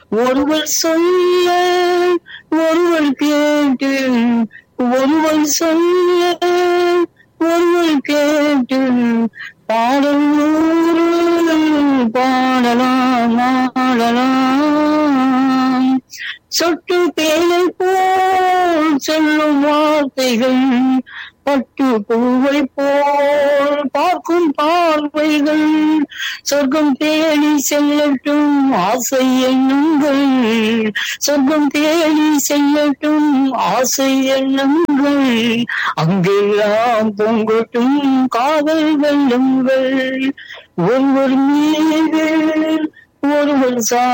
ஒருவர் சொல்ல ஒருவர் கேட்டு ஒருவர் சொல்ல ஒருவர் கேட்டு பாடல் நூறு பாடலாம் ஆடலாம் சொட்டு தேனை போல் சொல்லும் வார்த்தைகள் பட்டு பூவை போல் பார்க்கும் பார்வைகள் சொர்க்கம் தேடி செல்லட்டும் ஆசை எண்ணங்கள் சொர்க்கம் தேடி செல்லட்டும் ஆசை எண்ணங்கள் அங்கெல்லாம் பொங்கட்டும் காதல் வெள்ளங்கள் ஒருவர் மீது ஒருவர் சா